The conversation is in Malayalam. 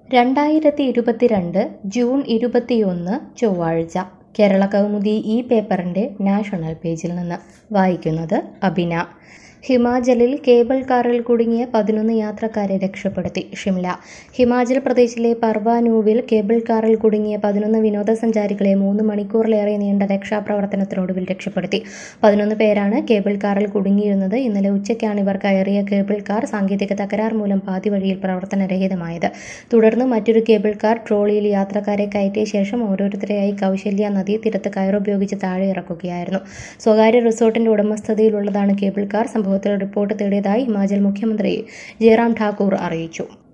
രണ്ടായിരത്തി ഇരുപത്തിരണ്ട് ജൂൺ ഇരുപത്തിയൊന്ന് ചൊവ്വാഴ്ച കേരള കൗമുദി ഈ പേപ്പറിൻ്റെ നാഷണൽ പേജിൽ നിന്ന് വായിക്കുന്നത് അബിന ഹിമാചലിൽ കേബിൾ കാറിൽ കുടുങ്ങിയ പതിനൊന്ന് യാത്രക്കാരെ രക്ഷപ്പെടുത്തി ഷിംല ഹിമാചൽ പ്രദേശിലെ പർവാനൂവിൽ കേബിൾ കാറിൽ കുടുങ്ങിയ പതിനൊന്ന് വിനോദസഞ്ചാരികളെ മൂന്ന് മണിക്കൂറിലേറെ നീണ്ട രക്ഷാപ്രവർത്തനത്തിനൊടുവിൽ രക്ഷപ്പെടുത്തി പതിനൊന്ന് പേരാണ് കേബിൾ കാറിൽ കുടുങ്ങിയിരുന്നത് ഇന്നലെ ഉച്ചയ്ക്കാണ് ഇവർ കയറിയ കേബിൾ കാർ സാങ്കേതിക തകരാർ മൂലം പാതി വഴിയിൽ പ്രവർത്തനരഹിതമായത് തുടർന്ന് മറ്റൊരു കേബിൾ കാർ ട്രോളിയിൽ യാത്രക്കാരെ കയറ്റിയ ശേഷം ഓരോരുത്തരെയായി കൗശല്യ നദീതീരത്ത് കയറുപയോഗിച്ച് താഴെ ഇറക്കുകയായിരുന്നു സ്വകാര്യ റിസോർട്ടിന്റെ ഉടമസ്ഥതയിലുള്ളതാണ് കേബിൾ കാർ സംഭവത്തിൽ റിപ്പോർട്ട് തേടിയതായി ഹിമാചൽ മുഖ്യമന്ത്രി ജയറാം ഠാക്കൂർ അറിയിച്ചു